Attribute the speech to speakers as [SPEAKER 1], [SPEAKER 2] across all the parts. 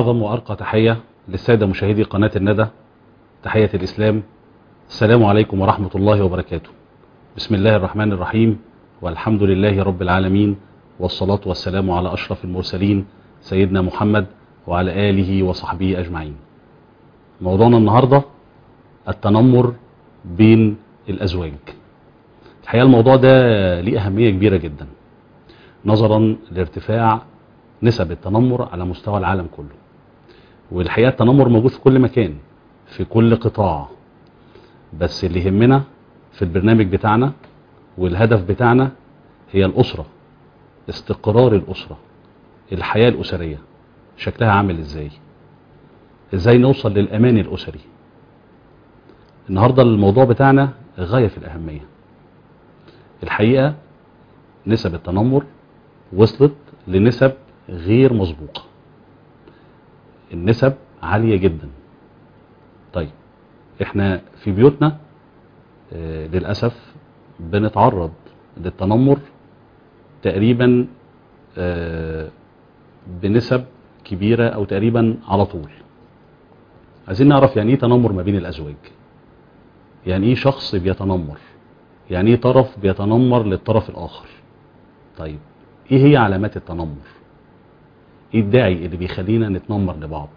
[SPEAKER 1] وأعظم وأرقى تحية للسادة مشاهدي قناة الندى تحية الإسلام السلام عليكم ورحمة الله وبركاته بسم الله الرحمن الرحيم والحمد لله رب العالمين والصلاة والسلام على أشرف المرسلين سيدنا محمد وعلى آله وصحبه أجمعين موضوعنا النهاردة التنمر بين الأزواج الحقيقة الموضوع ده ليه أهمية كبيرة جدا نظرا لارتفاع نسب التنمر على مستوى العالم كله والحقيقة التنمر موجود في كل مكان في كل قطاع بس اللي يهمنا في البرنامج بتاعنا والهدف بتاعنا هي الأسرة استقرار الأسرة الحياة الأسرية شكلها عامل ازاي ازاي نوصل للأمان الأسري النهاردة الموضوع بتاعنا غاية في الأهمية الحقيقة نسب التنمر وصلت لنسب غير مسبوقة النسب عالية جدا طيب احنا في بيوتنا آه للأسف بنتعرض للتنمر تقريبا آه بنسب كبيرة او تقريبا على طول عايزين نعرف يعني ايه تنمر ما بين الازواج يعني ايه شخص بيتنمر يعني ايه طرف بيتنمر للطرف الاخر طيب ايه هي علامات التنمر ايه الداعي اللي بيخلينا نتنمر لبعض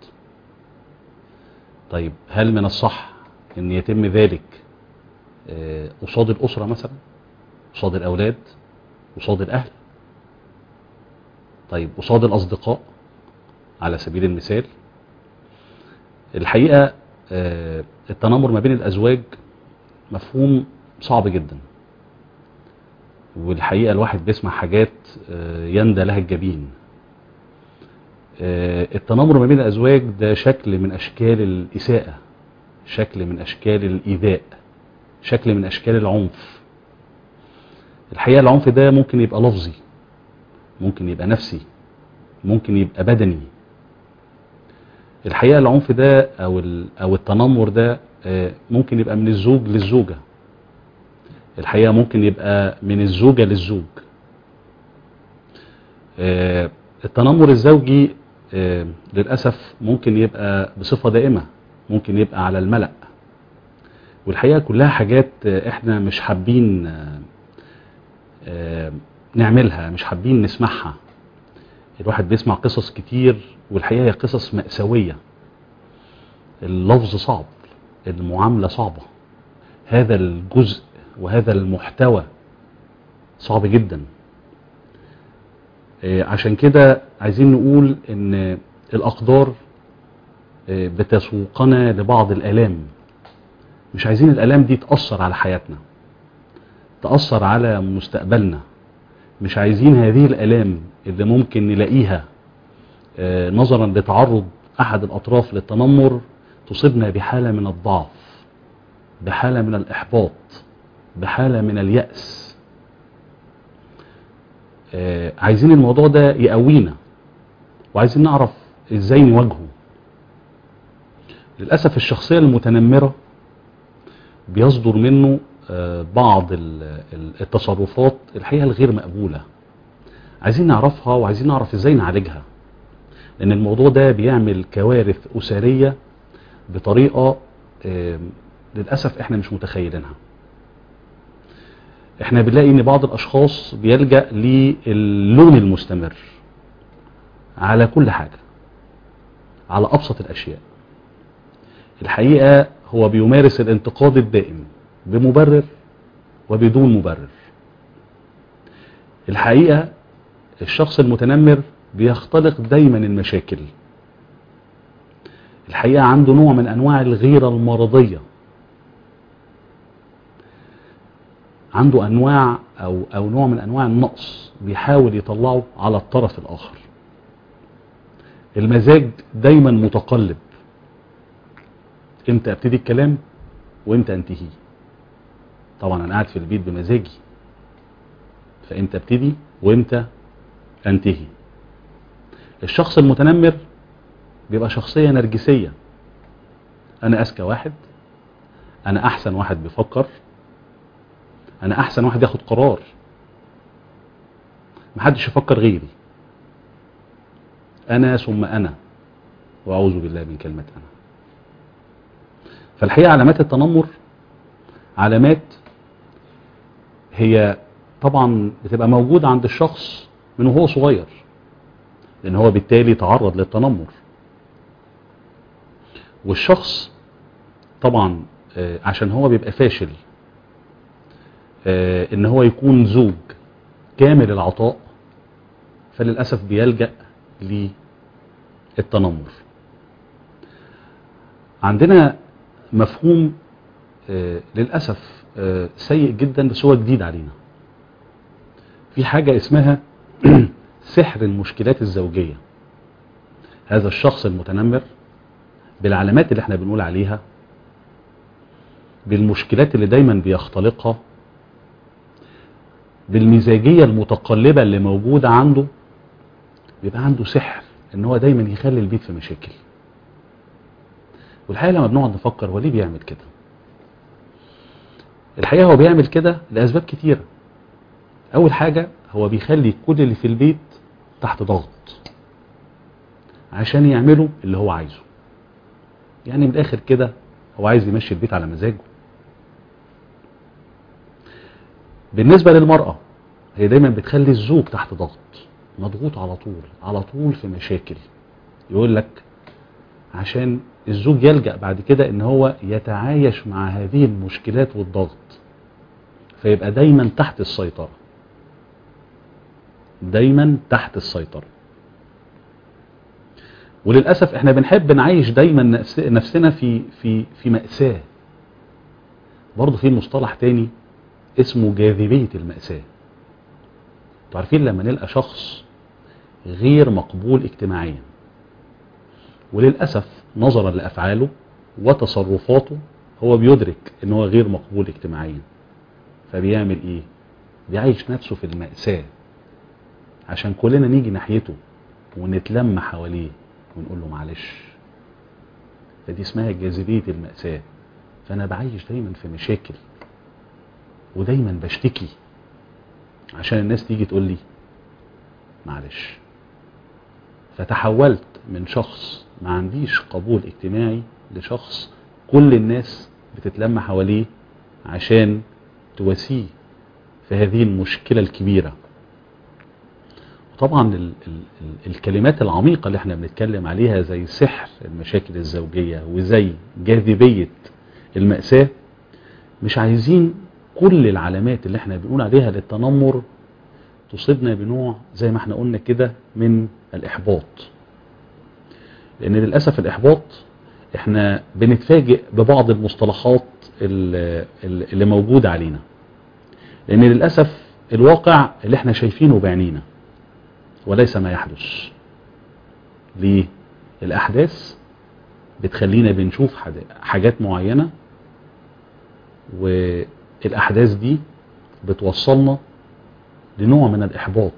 [SPEAKER 1] طيب هل من الصح ان يتم ذلك قصاد آه الاسرة مثلا قصاد الاولاد قصاد الاهل طيب قصاد الاصدقاء على سبيل المثال الحقيقة آه التنمر ما بين الازواج مفهوم صعب جدا والحقيقة الواحد بيسمع حاجات آه يندى لها الجبين آه التنمر ما بين الازواج ده شكل من اشكال الاساءة شكل من اشكال الايذاء شكل من اشكال العنف الحقيقة العنف ده ممكن يبقى لفظي ممكن يبقى نفسي ممكن يبقى بدني الحقيقة العنف ده او او التنمر ده ممكن يبقى من الزوج للزوجة الحقيقة ممكن يبقى من الزوجة للزوج التنمر الزوجي للأسف ممكن يبقى بصفة دائمة ممكن يبقى على الملأ والحقيقة كلها حاجات احنا مش حابين نعملها مش حابين نسمعها الواحد بيسمع قصص كتير والحقيقة هي قصص مأساوية اللفظ صعب المعاملة صعبة هذا الجزء وهذا المحتوى صعب جدا عشان كده عايزين نقول ان الأقدار بتسوقنا لبعض الآلام مش عايزين الآلام دي تأثر على حياتنا تأثر على مستقبلنا مش عايزين هذه الآلام اللي ممكن نلاقيها نظرا لتعرض أحد الأطراف للتنمر تصيبنا بحالة من الضعف بحالة من الإحباط بحالة من اليأس عايزين الموضوع ده يقوينا وعايزين نعرف ازاي نواجهه للأسف الشخصية المتنمرة بيصدر منه بعض التصرفات الحقيقة الغير مقبولة عايزين نعرفها وعايزين نعرف ازاي نعالجها لان الموضوع ده بيعمل كوارث أسرية بطريقة للأسف احنا مش متخيلينها احنا بنلاقي ان بعض الاشخاص بيلجأ للوم المستمر على كل حاجة على ابسط الاشياء الحقيقة هو بيمارس الانتقاد الدائم بمبرر وبدون مبرر الحقيقة الشخص المتنمر بيختلق دايما المشاكل الحقيقة عنده نوع من انواع الغيرة المرضية عنده انواع او, أو نوع من انواع النقص بيحاول يطلعه على الطرف الاخر المزاج دايما متقلب امتى ابتدي الكلام وامتى انتهي طبعا انا قاعد في البيت بمزاجي فامتى ابتدي وامتى انتهي الشخص المتنمر بيبقى شخصية نرجسية انا اذكى واحد انا احسن واحد بيفكر انا احسن واحد ياخد قرار محدش يفكر غيري انا ثم انا واعوذ بالله من كلمة انا فالحقيقة علامات التنمر علامات هي طبعا بتبقى موجودة عند الشخص من وهو صغير لان هو بالتالي تعرض للتنمر والشخص طبعا آه، عشان هو بيبقى فاشل آه، ان هو يكون زوج كامل العطاء فللأسف بيلجأ للتنمر عندنا مفهوم آه، للأسف آه، سيء جدا بس هو جديد علينا في حاجة اسمها سحر المشكلات الزوجية هذا الشخص المتنمر بالعلامات اللي احنا بنقول عليها بالمشكلات اللي دايما بيختلقها بالمزاجية المتقلبة اللي موجودة عنده بيبقى عنده سحر ان هو دايما يخلي البيت في مشاكل والحقيقة لما بنقعد نفكر هو ليه بيعمل كده الحقيقة هو بيعمل كده لأسباب كتيرة أول حاجة هو بيخلي كل اللي في البيت تحت ضغط عشان يعملوا اللي هو عايزه يعني من الآخر كده هو عايز يمشي البيت على مزاجه بالنسبة للمرأة هي دايما بتخلي الزوج تحت ضغط مضغوط على طول على طول في مشاكل يقول لك عشان الزوج يلجأ بعد كده ان هو يتعايش مع هذه المشكلات والضغط فيبقى دايما تحت السيطرة دايما تحت السيطرة وللأسف احنا بنحب نعيش دايما نفس- نفسنا في في في مأساة برضه في مصطلح تاني اسمه جاذبية المأساة انتوا عارفين لما نلقى شخص غير مقبول اجتماعيا وللأسف نظرا لأفعاله وتصرفاته هو بيدرك ان هو غير مقبول اجتماعيا فبيعمل ايه بيعيش نفسه في المأساة عشان كلنا نيجي ناحيته ونتلم حواليه ونقول له معلش فدي اسمها جاذبية المأساة فأنا بعيش دايما في مشاكل ودايما بشتكي عشان الناس تيجي تقول لي معلش فتحولت من شخص ما عنديش قبول اجتماعي لشخص كل الناس بتتلم حواليه عشان تواسيه في هذه المشكلة الكبيرة طبعا ال ال ال الكلمات العميقة اللي احنا بنتكلم عليها زي سحر المشاكل الزوجية وزي جاذبية المأساة مش عايزين كل العلامات اللي احنا بنقول عليها للتنمر تصيبنا بنوع زي ما احنا قلنا كده من الإحباط لأن للأسف الإحباط احنا بنتفاجئ ببعض المصطلحات ال- ال- اللي موجودة علينا لأن للأسف الواقع اللي احنا شايفينه بعينينا وليس ما يحدث ليه الأحداث بتخلينا بنشوف حد- حاجات معينة والأحداث دي بتوصلنا لنوع من الإحباط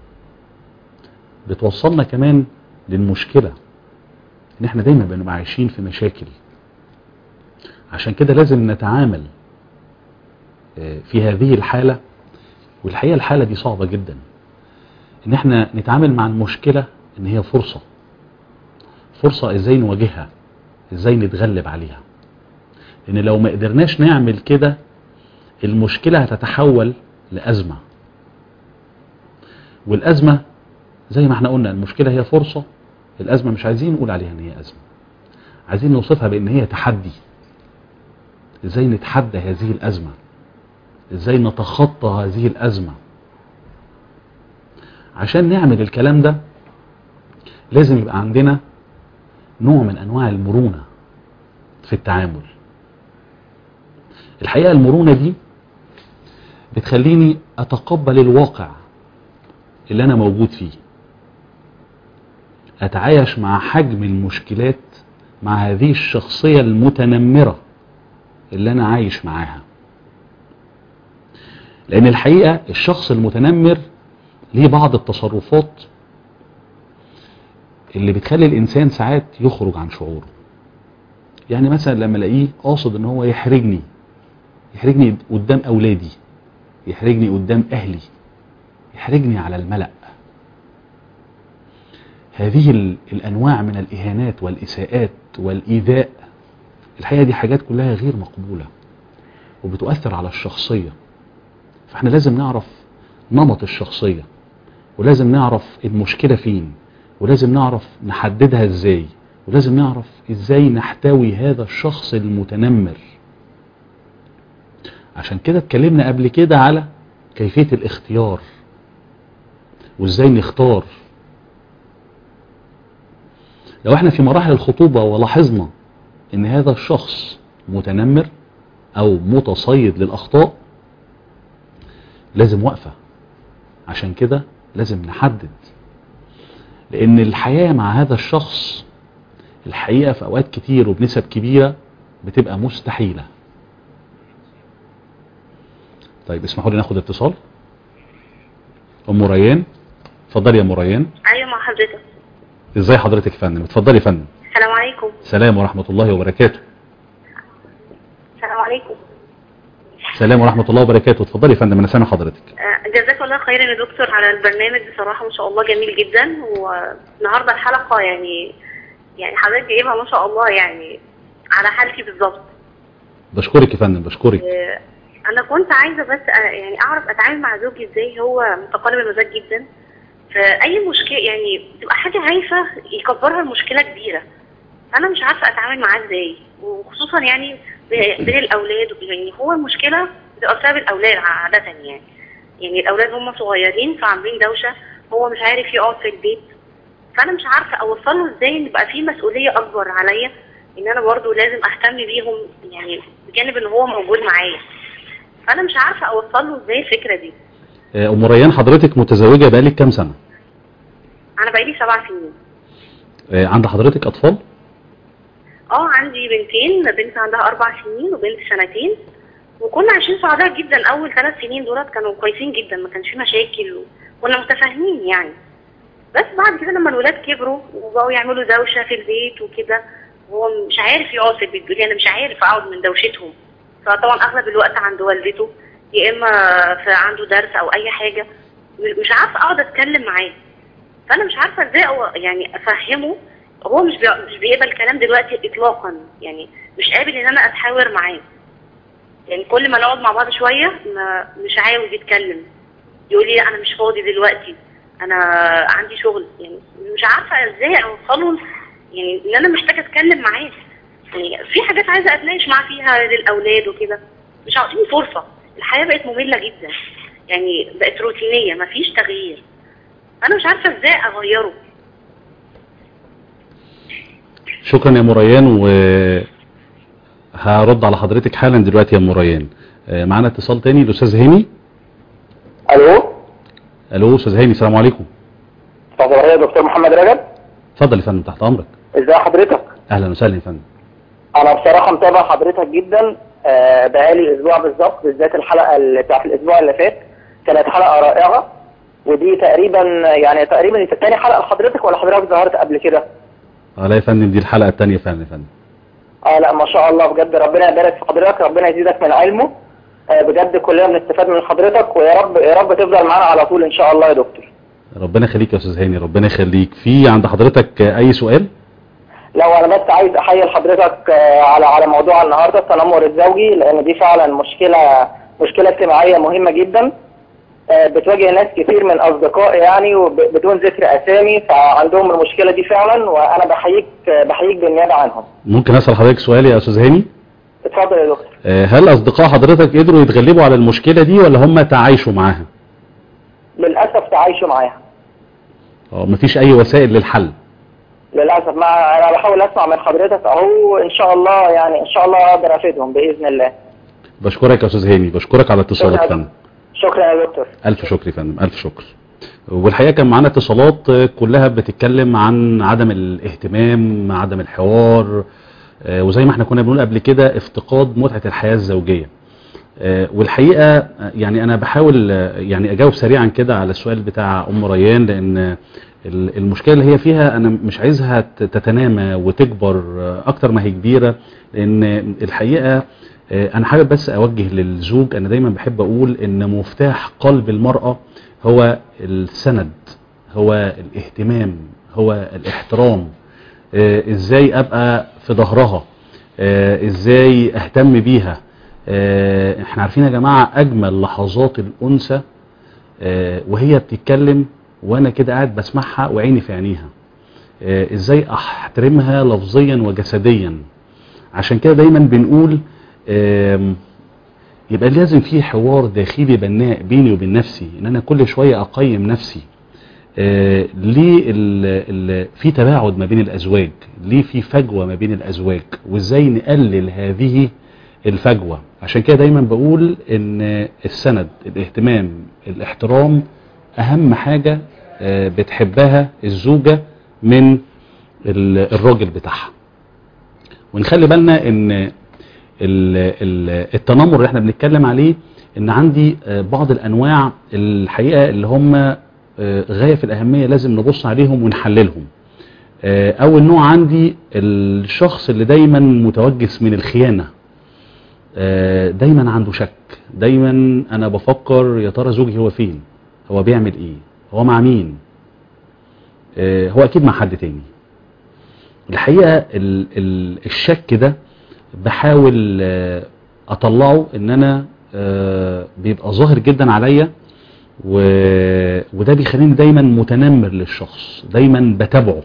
[SPEAKER 1] بتوصلنا كمان للمشكلة ان احنا دايما بنبقى عايشين في مشاكل عشان كده لازم نتعامل آه، في هذه الحالة والحقيقة الحالة دي صعبة جدا ان احنا نتعامل مع المشكلة ان هي فرصة فرصة ازاي نواجهها ازاي نتغلب عليها لان لو ما قدرناش نعمل كده المشكلة هتتحول لأزمة والأزمة زي ما احنا قلنا المشكلة هي فرصة الأزمة مش عايزين نقول عليها ان هي أزمة عايزين نوصفها بان هي تحدي ازاي نتحدى هذه الأزمة ازاي نتخطى هذه الأزمة عشان نعمل الكلام ده لازم يبقى عندنا نوع من أنواع المرونة في التعامل الحقيقة المرونة دي بتخليني أتقبل الواقع اللي أنا موجود فيه أتعايش مع حجم المشكلات مع هذه الشخصية المتنمرة اللي أنا عايش معاها لأن الحقيقة الشخص المتنمر ليه بعض التصرفات اللي بتخلي الإنسان ساعات يخرج عن شعوره يعني مثلا لما الاقيه قاصد ان هو يحرجني يحرجني قدام اولادي يحرجني قدام اهلي يحرجني على الملأ هذه ال- الأنواع من الإهانات والإساءات والإيذاء الحقيقة دي حاجات كلها غير مقبولة وبتؤثر على الشخصية فاحنا لازم نعرف نمط الشخصية ولازم نعرف المشكلة فين ولازم نعرف نحددها ازاي ولازم نعرف ازاي نحتوي هذا الشخص المتنمر عشان كده اتكلمنا قبل كده على كيفية الاختيار وازاي نختار لو احنا في مراحل الخطوبة ولاحظنا ان هذا الشخص متنمر او متصيد للاخطاء لازم وقفة عشان كده لازم نحدد لان الحياة مع هذا الشخص الحقيقة في اوقات كتير وبنسب كبيرة بتبقى مستحيلة طيب اسمحوا لي ناخد اتصال ام ريان اتفضلي يا ام ريان
[SPEAKER 2] ايوه مع حضرتك
[SPEAKER 1] ازاي حضرتك يا فندم اتفضلي يا فندم
[SPEAKER 2] السلام عليكم
[SPEAKER 1] سلام ورحمة الله وبركاته
[SPEAKER 2] السلام عليكم
[SPEAKER 1] سلام ورحمة الله وبركاته اتفضلي يا فندم انا سامع حضرتك
[SPEAKER 2] آه، جزاك الله خيرا يا دكتور على البرنامج بصراحه ما شاء الله جميل جدا والنهارده الحلقه يعني يعني حضرتك جايبها ما شاء الله يعني على حالتي بالظبط
[SPEAKER 1] بشكرك يا فندم بشكرك
[SPEAKER 2] آه، انا كنت عايزه بس آه، يعني اعرف اتعامل مع زوجي ازاي هو متقلب المزاج جدا فاي مشكله يعني تبقى حاجه هايفه يكبرها المشكله كبيره انا مش عارفه اتعامل معاه ازاي وخصوصا يعني ب- بين الاولاد يعني هو المشكله بتبقى بسبب الاولاد عاده يعني يعني الاولاد هم صغيرين فعاملين دوشه هو مش عارف يقعد في البيت فانا مش عارفه اوصله ازاي ان يبقى في مسؤوليه اكبر عليا ان انا برضو لازم اهتم بيهم يعني بجانب ان هو موجود معايا فانا مش عارفه اوصله ازاي الفكره دي
[SPEAKER 1] آه، ام ريان حضرتك متزوجة بقالك كام سنة
[SPEAKER 2] انا بقالي سبع سنين
[SPEAKER 1] آه، عند حضرتك اطفال
[SPEAKER 2] اه عندي بنتين بنت عندها اربع سنين وبنت سنتين وكنا عايشين سعداء جدا اول ثلاث سنين دولت كانوا كويسين جدا ما كانش في مشاكل وكنا متفاهمين يعني بس بعد كده لما الولاد كبروا وبقوا يعملوا دوشه في البيت وكده هو مش عارف يقعد في البيت بيقول لي انا مش عارف اقعد من دوشتهم فطبعا اغلب الوقت عند والدته يا اما في عنده درس او اي حاجه مش عارفه اقعد اتكلم معاه فانا مش عارفه ازاي أو يعني افهمه هو مش بي... مش بيقبل كلام دلوقتي اطلاقا يعني مش قابل ان انا اتحاور معاه يعني كل ما نقعد مع بعض شويه ما مش عاوز يتكلم يقول لي انا مش فاضي دلوقتي انا عندي شغل يعني مش عارفه ازاي اوصله يعني ان انا محتاجه اتكلم معاه يعني في حاجات عايزه اتناقش معاه فيها للاولاد وكده مش عاطيني فرصه الحياه بقت ممله جدا يعني بقت روتينيه مفيش تغيير انا مش عارفه ازاي اغيره
[SPEAKER 1] شكرا يا ام ريان و هرد على حضرتك حالا دلوقتي يا ام ريان آه، معانا اتصال تاني الاستاذ هاني
[SPEAKER 3] الو
[SPEAKER 1] الو استاذ هاني السلام عليكم
[SPEAKER 3] اتفضل يا دكتور محمد رجب
[SPEAKER 1] اتفضل يا فندم تحت امرك
[SPEAKER 3] ازي حضرتك
[SPEAKER 1] اهلا وسهلا يا فندم
[SPEAKER 3] انا بصراحه متابع حضرتك جدا آه، بقالي اسبوع بالظبط بالذات الحلقه اللي بتاعت الاسبوع اللي فات كانت حلقه رائعه ودي تقريبا يعني تقريبا تاني حلقه لحضرتك ولا حضرتك ظهرت قبل كده
[SPEAKER 1] اه لا يا فندم دي الحلقة التانية فعلا يا فندم
[SPEAKER 3] اه لا ما شاء الله بجد ربنا يبارك في حضرتك ربنا يزيدك من علمه آه، بجد كلنا بنستفاد من حضرتك ويا رب يا رب تفضل معانا على طول ان شاء الله يا دكتور
[SPEAKER 1] ربنا يخليك يا استاذ هاني ربنا يخليك في عند حضرتك آه، اي سؤال
[SPEAKER 3] لو انا بس عايز احيي لحضرتك آه، على على موضوع النهارده التنمر الزوجي لان دي فعلا مشكله مشكله اجتماعيه مهمه جدا آه، بتواجه ناس كتير من اصدقائي يعني وب- بدون ذكر اسامي فعندهم المشكله دي فعلا وانا بحييك آه، بحييك بالنيابه عنهم
[SPEAKER 1] ممكن اسال حضرتك سؤال يا استاذ هاني
[SPEAKER 3] اتفضل يا دكتور
[SPEAKER 1] آه، هل اصدقاء حضرتك قدروا يتغلبوا على المشكلة دي ولا هم تعايشوا معاها
[SPEAKER 3] للاسف تعايشوا معاها
[SPEAKER 1] اه مفيش اي وسائل للحل
[SPEAKER 3] للاسف مع انا بحاول اسمع من حضرتك اهو ان شاء الله يعني ان شاء الله اقدر افيدهم باذن الله
[SPEAKER 1] بشكرك يا استاذ هاني بشكرك على اتصالك
[SPEAKER 3] شكرا.
[SPEAKER 1] يا فندم
[SPEAKER 3] شكرا يا دكتور
[SPEAKER 1] الف شكر يا فندم الف شكر والحقيقه كان معانا اتصالات آه، كلها بتتكلم عن عدم الاهتمام عدم الحوار آه، وزي ما احنا كنا بنقول قبل كده افتقاد متعه الحياه الزوجيه آه، والحقيقه آه، يعني انا بحاول آه، يعني اجاوب سريعا كده على السؤال بتاع ام ريان لان آه، ال- المشكله اللي هي فيها انا مش عايزها ت- تتنامى وتكبر آه، اكتر ما هي كبيره لان الحقيقه آه، انا حابب بس اوجه للزوج انا دايما بحب اقول ان مفتاح قلب المرأة هو السند هو الاهتمام هو الاحترام آه، ازاي ابقى في ظهرها آه، ازاي اهتم بيها آه، احنا عارفين يا جماعة اجمل لحظات الانثى آه، وهي بتتكلم وانا كده قاعد بسمعها وعيني في عينيها آه، ازاي احترمها لفظيا وجسديا عشان كده دايما بنقول آم، يبقى لازم في حوار داخلي بناء بيني وبين نفسي ان انا كل شوية اقيم نفسي آه، ليه ال- ال- في تباعد ما بين الازواج ليه في فجوة ما بين الازواج وازاي نقلل هذه الفجوة عشان كده دايما بقول ان السند الاهتمام الاحترام اهم حاجة آه، بتحبها الزوجة من ال- الراجل بتاعها ونخلي بالنا ان ال- ال- التنمر اللي احنا بنتكلم عليه ان عندي آه، بعض الانواع الحقيقة اللي هم آه، غاية في الاهمية لازم نبص عليهم ونحللهم آه، اول نوع عندي الشخص اللي دايما متوجس من الخيانة آه، دايما عنده شك دايما انا بفكر يا ترى زوجي هو فين هو بيعمل ايه هو مع مين آه، هو اكيد مع حد تاني الحقيقة ال ال الشك ده بحاول آه، اطلعه ان انا آه، بيبقى ظاهر جدا عليا و- وده بيخليني دايما متنمر للشخص دايما بتابعه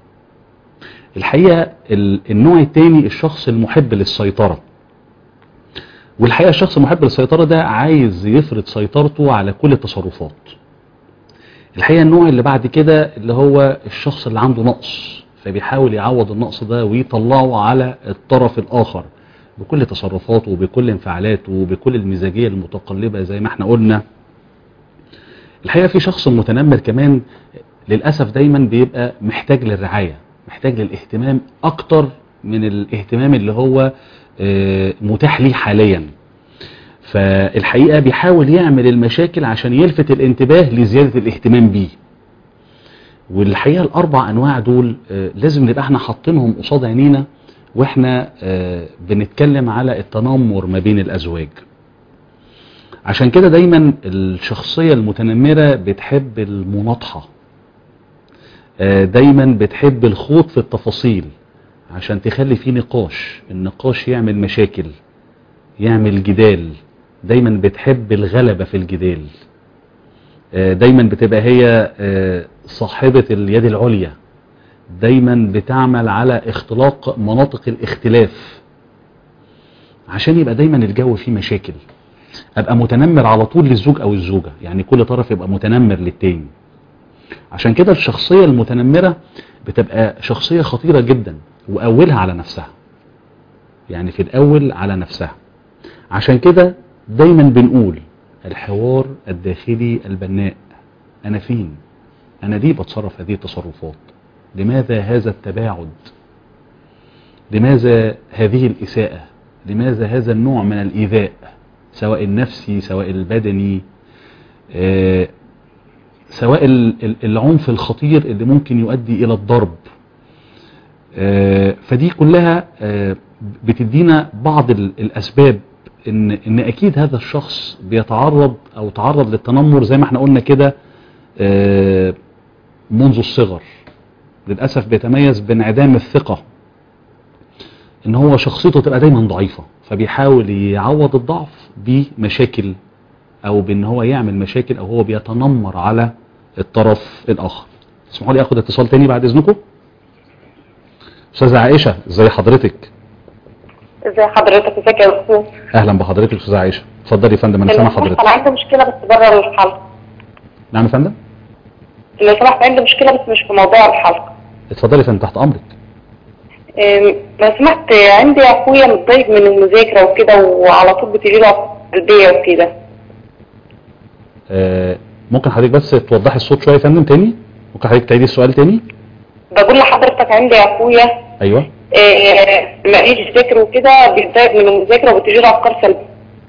[SPEAKER 1] الحقيقة ال- النوع التاني الشخص المحب للسيطرة والحقيقة الشخص المحب للسيطرة ده عايز يفرض سيطرته على كل التصرفات الحقيقة النوع اللي بعد كده اللي هو الشخص اللي عنده نقص فبيحاول يعوض النقص ده ويطلعه على الطرف الآخر بكل تصرفاته وبكل انفعالاته وبكل المزاجية المتقلبة زي ما احنا قلنا الحقيقة في شخص متنمر كمان للأسف دايما بيبقى محتاج للرعاية محتاج للاهتمام أكتر من الاهتمام اللي هو آه، متاح ليه حاليا فالحقيقة بيحاول يعمل المشاكل عشان يلفت الانتباه لزيادة الاهتمام بيه والحقيقة الأربع أنواع دول آه، لازم نبقى احنا حاطينهم قصاد عينينا واحنا آه، بنتكلم على التنمر ما بين الأزواج عشان كده دايما الشخصية المتنمرة بتحب المناطحة آه، دايما بتحب الخوض في التفاصيل عشان تخلي فيه نقاش النقاش يعمل مشاكل يعمل جدال دايما بتحب الغلبة في الجدال آه، دايما بتبقى هي آه، صاحبة اليد العليا دايما بتعمل على اختلاق مناطق الاختلاف عشان يبقى دايما الجو فيه مشاكل ابقى متنمر على طول للزوج او الزوجة يعني كل طرف يبقى متنمر للتاني عشان كده الشخصية المتنمرة بتبقى شخصية خطيرة جدا واولها على نفسها يعني في الاول على نفسها عشان كده دايما بنقول الحوار الداخلي البناء انا فين انا ليه بتصرف هذه التصرفات لماذا هذا التباعد لماذا هذه الاساءة لماذا هذا النوع من الايذاء سواء النفسي سواء البدني آه، سواء ال- ال- العنف الخطير اللي ممكن يؤدي الى الضرب آه، فدي كلها آه، بتدينا بعض ال- الاسباب ان ان اكيد هذا الشخص بيتعرض او تعرض للتنمر زي ما احنا قلنا كده آه، منذ الصغر للاسف بيتميز بانعدام الثقة ان هو شخصيته تبقى دايما ضعيفة فبيحاول يعوض الضعف بمشاكل او بان هو يعمل مشاكل او هو بيتنمر على الطرف الاخر اسمحوا لي اخد اتصال تاني بعد اذنكم استاذة عائشة ازي حضرتك
[SPEAKER 4] ازي حضرتك ازيك يا دكتور
[SPEAKER 1] اهلا بحضرتك يا استاذة عائشة اتفضلي يا فندم انا سامع حضرتك
[SPEAKER 4] انا عندي مشكله بس بره الحلقه
[SPEAKER 1] نعم يا فندم
[SPEAKER 4] لو سمحت عندي مشكله بس مش في موضوع الحلقه
[SPEAKER 1] اتفضلي يا فندم تحت امرك
[SPEAKER 4] أم، لو سمحت عندي اخويا متضايق من المذاكره وكده وعلى طول بتجي له قلبيه وكده
[SPEAKER 1] آه، ممكن حضرتك بس توضحي الصوت شويه يا فندم تاني ممكن حضرتك تعيدي السؤال تاني
[SPEAKER 4] بقول لحضرتك عندي اخويا
[SPEAKER 1] ايوه
[SPEAKER 4] آه، ما يجي يذاكر وكده بيتضايق من المذاكره وبتجي له افكار سلبيه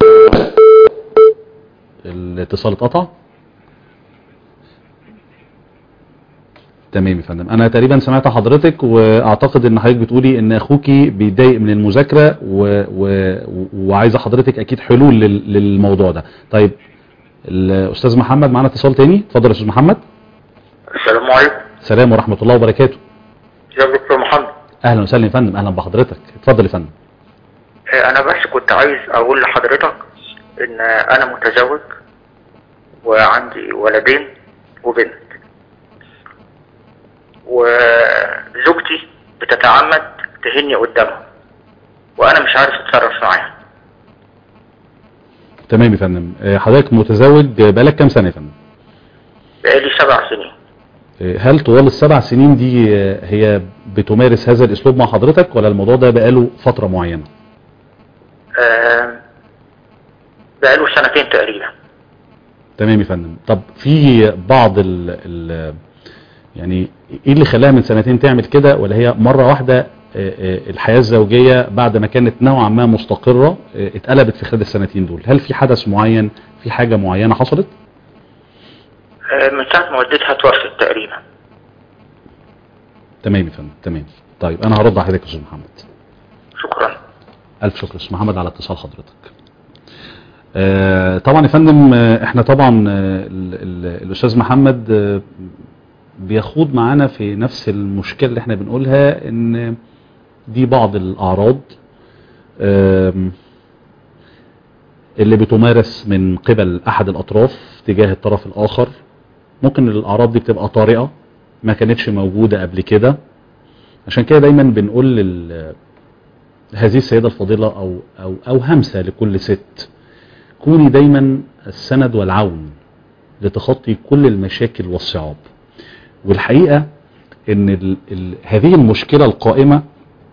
[SPEAKER 1] الاتصال اتقطع تمام يا فندم انا تقريبا سمعت حضرتك واعتقد ان حضرتك بتقولي ان اخوكي بيتضايق من المذاكره و... و... وعايزه حضرتك اكيد حلول لل... للموضوع ده طيب الاستاذ محمد معانا اتصال تاني اتفضل يا استاذ محمد
[SPEAKER 5] السلام عليكم
[SPEAKER 1] السلام ورحمة الله وبركاته
[SPEAKER 5] يا دكتور محمد
[SPEAKER 1] اهلا وسهلا يا فندم اهلا بحضرتك اتفضل يا فندم
[SPEAKER 5] آه، انا بس كنت عايز اقول لحضرتك ان انا متزوج وعندي ولدين وبنت وزوجتي بتتعمد تهني قدامها وانا مش عارف اتصرف معاها
[SPEAKER 1] تمام يا فندم آه، حضرتك متزوج آه، بقالك كام سنة يا فندم
[SPEAKER 5] بقالي سبع سنين
[SPEAKER 1] آه، هل طوال السبع سنين دي آه، هي بتمارس هذا الاسلوب مع حضرتك ولا الموضوع ده بقاله فترة معينة
[SPEAKER 5] آه، بقاله سنتين تقريبا
[SPEAKER 1] تمام يا فندم طب في بعض ال ال يعني ايه اللي خلاها من سنتين تعمل كده ولا هي مرة واحدة آه، آه، الحياة الزوجية بعد ما كانت نوعا ما مستقرة آه، اتقلبت في خلال السنتين دول هل في حدث معين في حاجة معينة حصلت
[SPEAKER 5] آه، من ساعة ما والدتها توفت تقريبا
[SPEAKER 1] تمام يا فندم تمام طيب انا هرد على حضرتك يا استاذ محمد
[SPEAKER 5] شكرا
[SPEAKER 1] الف شكر استاذ محمد على اتصال حضرتك آه، طبعا يا فندم آه، احنا طبعا آه، ال- ال- الاستاذ محمد آه، بيخوض معانا في نفس المشكلة اللي احنا بنقولها ان دي بعض الاعراض آم، اللي بتمارس من قبل احد الاطراف تجاه الطرف الاخر ممكن الاعراض دي بتبقى طارئة ما كانتش موجودة قبل كده عشان كده دايما بنقول لل هذه السيدة الفاضلة أو, أو, أو همسة لكل ست كوني دايما السند والعون لتخطي كل المشاكل والصعاب والحقيقة ان ال ال هذه المشكلة القائمة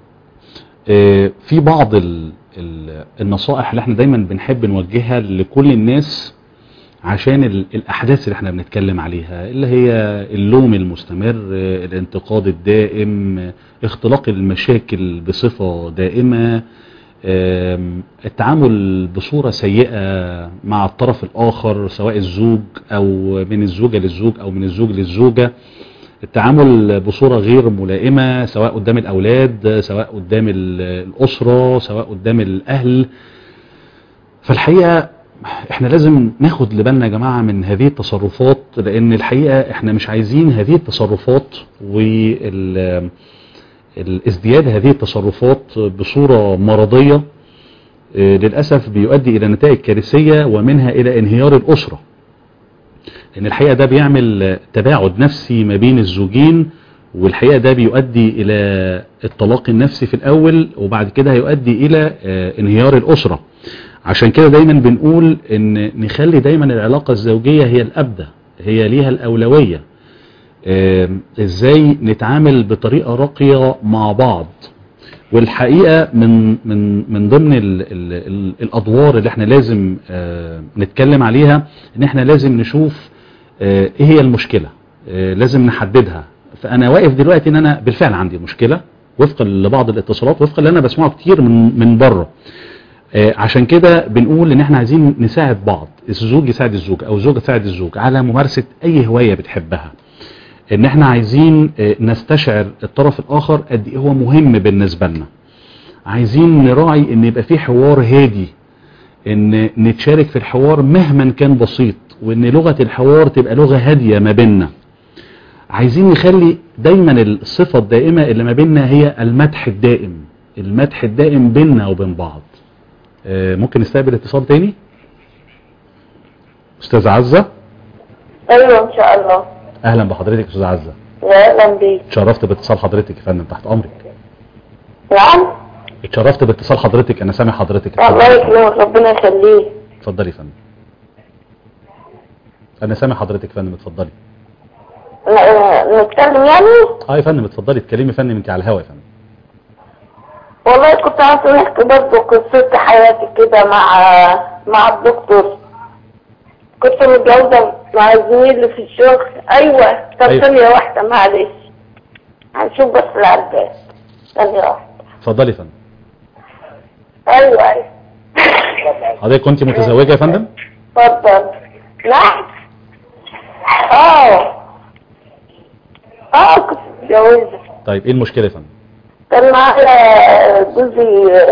[SPEAKER 1] آه، في بعض ال ال النصائح اللي احنا دايما بنحب نوجهها لكل الناس عشان ال الأحداث اللي احنا بنتكلم عليها اللي هي اللوم المستمر آه، الانتقاد الدائم آه، اختلاق المشاكل بصفة دائمة آم، التعامل بصورة سيئة مع الطرف الآخر سواء الزوج أو من الزوجة للزوج أو من الزوج للزوجة التعامل بصورة غير ملائمة سواء قدام الأولاد سواء قدام ال- الأسرة سواء قدام الأهل فالحقيقة احنا لازم ناخد لبالنا يا جماعة من هذه التصرفات لأن الحقيقة احنا مش عايزين هذه التصرفات وال الازدياد هذه التصرفات بصورة مرضية آه، للأسف بيؤدي إلى نتائج كارثية ومنها إلى انهيار الأسرة لأن الحقيقة ده بيعمل آه، تباعد نفسي ما بين الزوجين والحقيقة ده بيؤدي إلى الطلاق النفسي في الأول وبعد كده هيؤدي إلى آه، انهيار الأسرة عشان كده دايما بنقول ان نخلي دايما العلاقة الزوجية هي الأبدة هي ليها الأولوية آم، ازاي نتعامل بطريقة راقية مع بعض والحقيقة من من من ضمن ال ال ال الادوار اللي احنا لازم آه، نتكلم عليها ان احنا لازم نشوف آه، ايه هي المشكلة آه، لازم نحددها فانا واقف دلوقتي ان انا بالفعل عندي مشكلة وفقا لبعض الاتصالات وفقا اللي انا بسمعه كتير من من بره آه، عشان كده بنقول ان احنا عايزين نساعد بعض الزوج يساعد الزوج او الزوجة تساعد الزوج على ممارسة اي هواية بتحبها ان احنا عايزين آه، نستشعر الطرف الاخر قد ايه هو مهم بالنسبة لنا عايزين نراعي ان يبقى في حوار هادي ان نتشارك في الحوار مهما كان بسيط وان لغة الحوار تبقى لغة هادية ما بيننا عايزين نخلي دايما الصفة الدائمة اللي ما بيننا هي المدح الدائم المدح الدائم بيننا وبين بعض آه، ممكن نستقبل اتصال تاني استاذ عزة
[SPEAKER 4] ايوه ان شاء الله
[SPEAKER 1] اهلا بحضرتك يا استاذ عزة
[SPEAKER 4] يا اهلا بيك
[SPEAKER 1] اتشرفت باتصال حضرتك يا فندم تحت امرك
[SPEAKER 4] نعم
[SPEAKER 1] اتشرفت باتصال حضرتك انا سامع حضرتك
[SPEAKER 4] الله
[SPEAKER 1] اتفضلي
[SPEAKER 4] يكرمك ربنا يخليك
[SPEAKER 1] اتفضلي يا فندم انا سامع حضرتك يا فندم اتفضلي
[SPEAKER 4] ن- نتكلم يعني
[SPEAKER 1] اه يا فندم اتفضلي اتكلمي يا فندم انت على الهوا يا فندم
[SPEAKER 4] والله كنت عايزة نحكي برضه قصة حياتي كده مع مع الدكتور كنت متجوزة مع زميلي في الشغل أيوة طب
[SPEAKER 1] أيوة.
[SPEAKER 4] ثانية واحدة معلش هنشوف بس العباس ثانية واحدة
[SPEAKER 1] اتفضلي يا فندم
[SPEAKER 4] أيوة أيوة
[SPEAKER 1] حضرتك كنت متزوجة يا فندم
[SPEAKER 4] اتفضل نعم اه اه كنت متجوزة
[SPEAKER 1] طيب ايه المشكلة يا فندم
[SPEAKER 4] كان معايا جوزي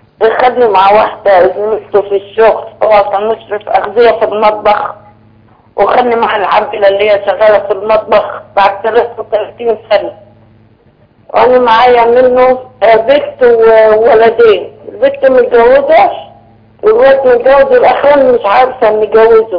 [SPEAKER 4] خدني مع واحدة زميلته في الشغل هو كان مشرف أغذية في المطبخ وخدني مع العبلة اللي هي شغالة في المطبخ بعد 33 سنة وأنا معايا منه آه، بنت وولدين البنت متجوزة والولد متجوز الأخوان مش عارفة نجوزه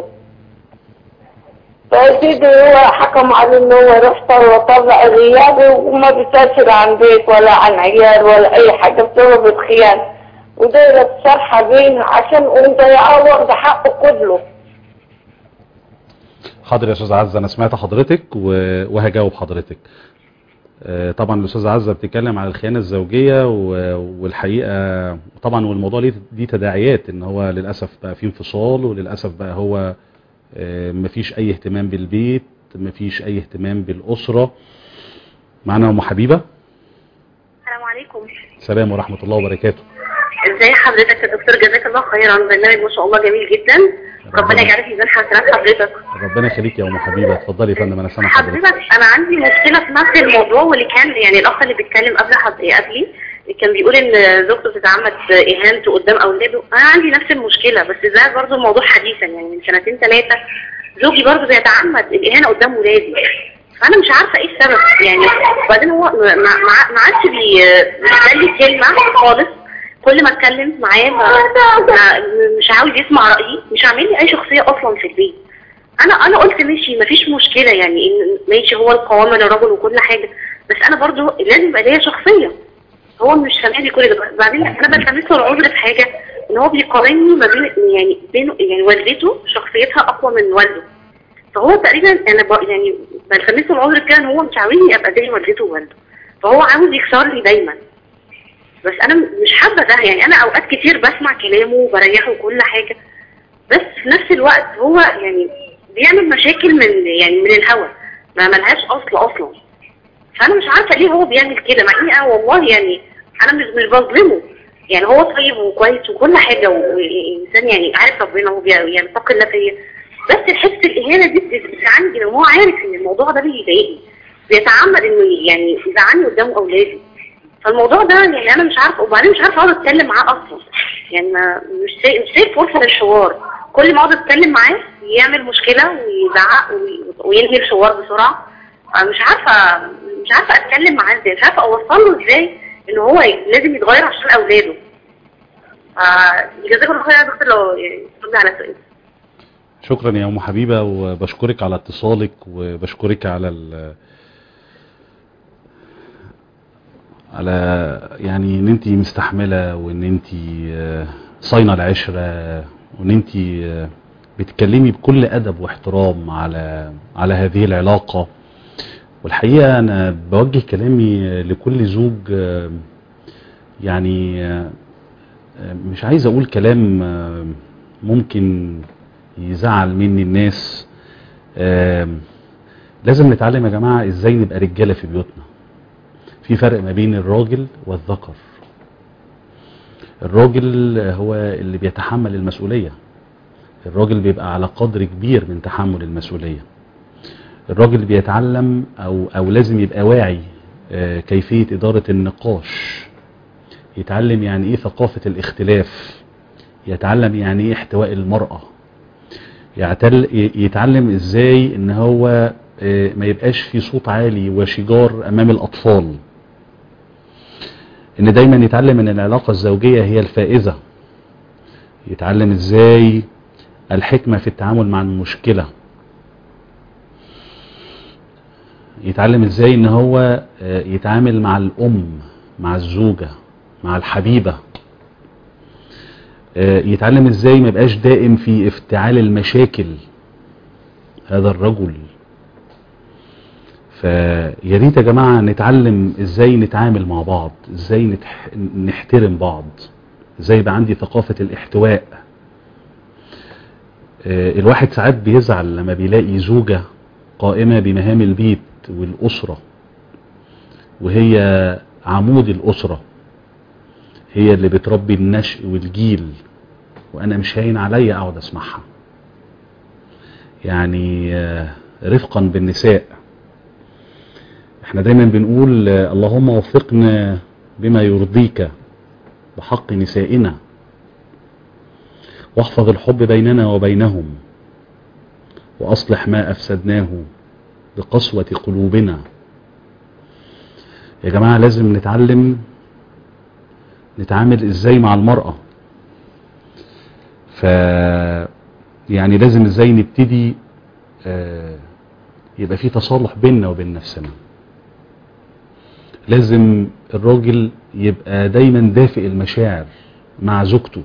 [SPEAKER 4] فيا سيدي هو حكم عليه ان هو يروح طلع طلع غيابه وما بيسافر عن بيت ولا عن عيال ولا اي حاجة بسبب الخيانة ودايرة شرحة بين عشان ومضيعاه واخدة حقه كله
[SPEAKER 1] حاضر يا استاذ عزه انا سمعت حضرتك و- وهجاوب حضرتك آه، طبعا الاستاذ عزه بتتكلم على الخيانه الزوجيه و- والحقيقه طبعا والموضوع ليه دي تداعيات ان هو للاسف بقى في انفصال وللاسف بقى هو آه، مفيش اي اهتمام بالبيت مفيش اي اهتمام بالاسره معانا ام حبيبه
[SPEAKER 2] السلام عليكم
[SPEAKER 1] سلام ورحمه الله وبركاته
[SPEAKER 2] ازاي حضرتك يا دكتور جزاك الله خيرا برنامج ما شاء الله جميل جدا ربنا يجعل في ميزان حسنات حضرتك
[SPEAKER 1] ربنا يخليك يا ام حبيبه اتفضلي يا فندم انا سامع حضرتك
[SPEAKER 2] حضرتك انا عندي مشكله في نفس الموضوع واللي كان يعني الاخ اللي بيتكلم قبل حض... قبلي كان بيقول ان زوجته بتتعمد اهانته قدام اولاده انا عندي نفس المشكله بس ده برضو الموضوع حديثا يعني من سنتين ثلاثه زوجي برضو بيتعمد الاهانه قدام ولادي فانا مش عارفه ايه السبب يعني وبعدين هو ما ما- ما عادش بي- بيقبل لي كلمه خالص كل ما اتكلم معاه ما ما مش عاوز يسمع رايي مش عامل لي اي شخصيه اصلا في البيت انا انا قلت ماشي مفيش مشكله يعني ان ماشي هو القوامه للرجل وكل حاجه بس انا برضو لازم يبقى ليا شخصيه هو مش سامع لي كل ده بعدين انا بلتمس له العذر في حاجه ان هو بيقارني ما بين يعني بينه يعني والدته شخصيتها اقوى من والده فهو تقريبا انا ب... يعني بلتمس له العذر كده ان هو مش عاوزني ابقى زي والدته ووالده فهو عاوز يكسر لي دايما بس انا مش حابه ده يعني انا اوقات كتير بسمع كلامه وبريحه وكل حاجه بس في نفس الوقت هو يعني بيعمل مشاكل من يعني من الهوا ما ملهاش اصل اصلا فانا مش عارفه ليه هو بيعمل كده مع اني انا والله يعني انا مش مش بظلمه يعني هو طيب وكويس وكل حاجه وانسان يعني عارف ربنا هو يعني يتقي الله فيا بس الحس الاهانه دي بتبقى عندي لو هو عارف ان الموضوع ده بيضايقني بيتعمد انه يعني يزعلني قدام اولادي فالموضوع ده يعني انا مش عارفه وبعدين مش عارفه اقعد اتكلم معاه اصلا يعني ما مش شايف مش شايف فرصه للحوار كل ما اقعد اتكلم معاه يعمل مشكله ويزعق وي- وينهي الحوار بسرعه أنا مش عارفه مش عارفه اتكلم معاه ازاي مش عارفه اوصل له ازاي ان هو ي- لازم يتغير عشان اولاده فجزاكم الله خير يا دكتور لو يعني ترد على سؤالي
[SPEAKER 1] شكرا يا ام حبيبه وبشكرك على اتصالك وبشكرك على ال على يعني ان انت مستحمله وان انت آه، صاينه العشره وان انت آه، بتتكلمي بكل ادب واحترام على على هذه العلاقه والحقيقه انا بوجه كلامي لكل زوج آه، يعني آه، آه، مش عايز اقول كلام آه، ممكن يزعل مني الناس آم، لازم نتعلم يا جماعة ازاي نبقى رجالة في بيوتنا في فرق ما بين الراجل والذكر الراجل هو اللي بيتحمل المسؤولية الراجل بيبقى على قدر كبير من تحمل المسؤولية الراجل بيتعلم او او لازم يبقى واعي آه، كيفية ادارة النقاش يتعلم يعني ايه ثقافة الاختلاف يتعلم يعني ايه احتواء المرأة يعتل يتعلم ازاي ان هو آه، ما يبقاش في صوت عالي وشجار امام الاطفال ان دايما يتعلم ان العلاقة الزوجية هي الفائزة يتعلم ازاي الحكمة في التعامل مع المشكلة يتعلم ازاي ان هو آه، يتعامل مع الام مع الزوجة مع الحبيبة آه، يتعلم ازاي ما يبقاش دائم في افتعال المشاكل هذا الرجل فيا ريت يا جماعه نتعلم ازاي نتعامل مع بعض ازاي نتح... نحترم بعض ازاي يبقى عندي ثقافه الاحتواء آه، الواحد ساعات بيزعل لما بيلاقي زوجه قائمه بمهام البيت والاسره وهي عمود الاسره هي اللي بتربي النشء والجيل وانا مش هين عليا اقعد اسمعها يعني آه، رفقا بالنساء احنا دايما بنقول آه، اللهم وفقنا بما يرضيك بحق نسائنا واحفظ الحب بيننا وبينهم وأصلح ما أفسدناه بقسوة قلوبنا يا جماعة لازم نتعلم نتعامل ازاي مع المرأة ف يعني لازم ازاي نبتدي آه يبقى في تصالح بيننا وبين نفسنا لازم الراجل يبقى دايما دافئ المشاعر مع زوجته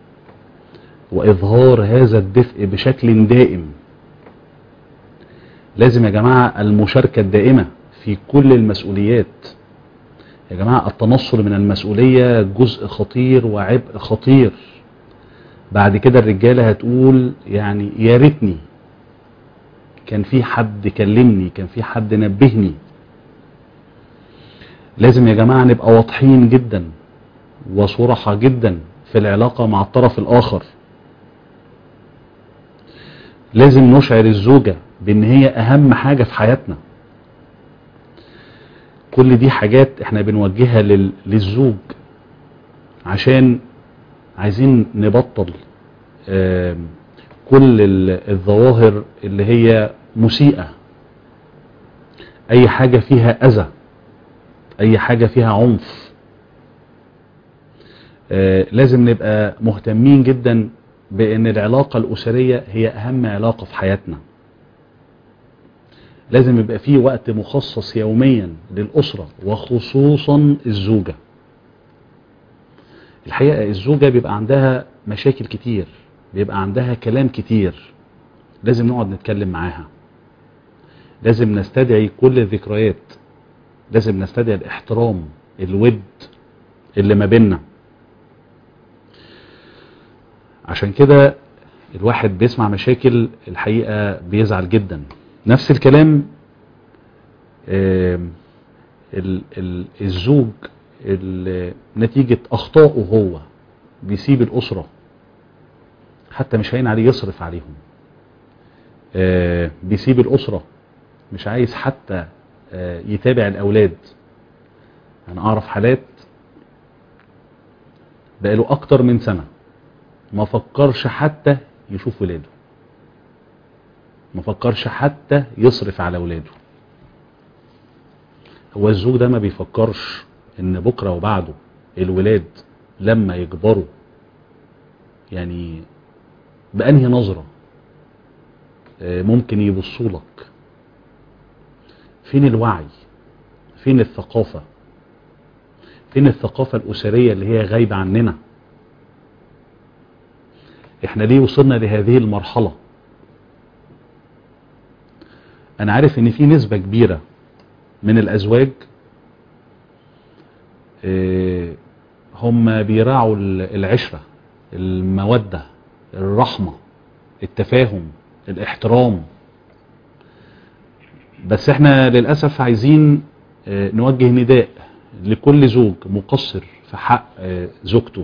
[SPEAKER 1] واظهار هذا الدفء بشكل دائم لازم يا جماعة المشاركة الدائمة في كل المسؤوليات يا جماعة التنصل من المسؤولية جزء خطير وعبء خطير بعد كده الرجالة هتقول يعني يا ريتني كان في حد كلمني كان في حد نبهني لازم يا جماعة نبقى واضحين جدا وصرحة جدا في العلاقة مع الطرف الآخر لازم نشعر الزوجة بان هي اهم حاجة في حياتنا كل دي حاجات احنا بنوجهها لل... للزوج عشان عايزين نبطل آه كل ال... الظواهر اللي هي مسيئة اي حاجة فيها اذى اي حاجة فيها عنف آه لازم نبقى مهتمين جدا بان العلاقة الاسرية هي اهم علاقة في حياتنا لازم يبقى فيه وقت مخصص يوميا للأسرة وخصوصا الزوجة الحقيقة الزوجة بيبقى عندها مشاكل كتير بيبقى عندها كلام كتير لازم نقعد نتكلم معاها لازم نستدعي كل الذكريات لازم نستدعي الاحترام الود اللي ما بيننا عشان كده الواحد بيسمع مشاكل الحقيقة بيزعل جدا نفس الكلام الزوج نتيجة أخطائه هو بيسيب الأسرة حتى مش هين عليه يصرف عليهم بيسيب الأسرة مش عايز حتى يتابع الأولاد أنا أعرف حالات بقاله أكتر من سنة ما فكرش حتى يشوف ولاده ما فكرش حتى يصرف على ولاده هو الزوج ده ما بيفكرش ان بكرة وبعده الولاد لما يكبروا يعني بأنهي نظرة ممكن يبصوا لك فين الوعي فين الثقافة فين الثقافة الأسرية اللي هي غايبة عننا احنا ليه وصلنا لهذه المرحلة انا عارف ان في نسبة كبيرة من الازواج هم بيراعوا العشرة المودة الرحمة التفاهم الاحترام بس احنا للأسف عايزين نوجه نداء لكل زوج مقصر في حق زوجته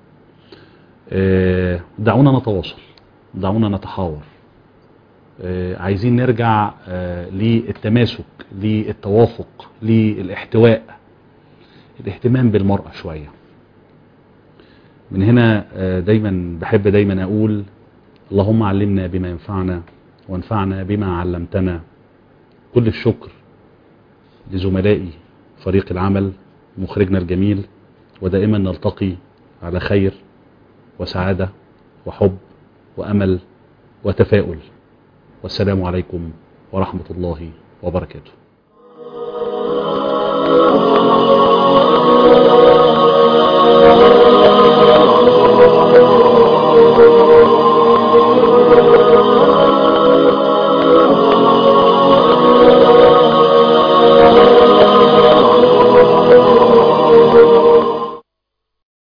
[SPEAKER 1] دعونا نتواصل دعونا نتحاور عايزين نرجع للتماسك للتوافق للاحتواء الاهتمام بالمرأة شوية من هنا دايما بحب دايما اقول اللهم علمنا بما ينفعنا وانفعنا بما علمتنا كل الشكر لزملائي فريق العمل مخرجنا الجميل ودائما نلتقي على خير وسعادة وحب وأمل وتفاؤل والسلام عليكم ورحمة الله وبركاته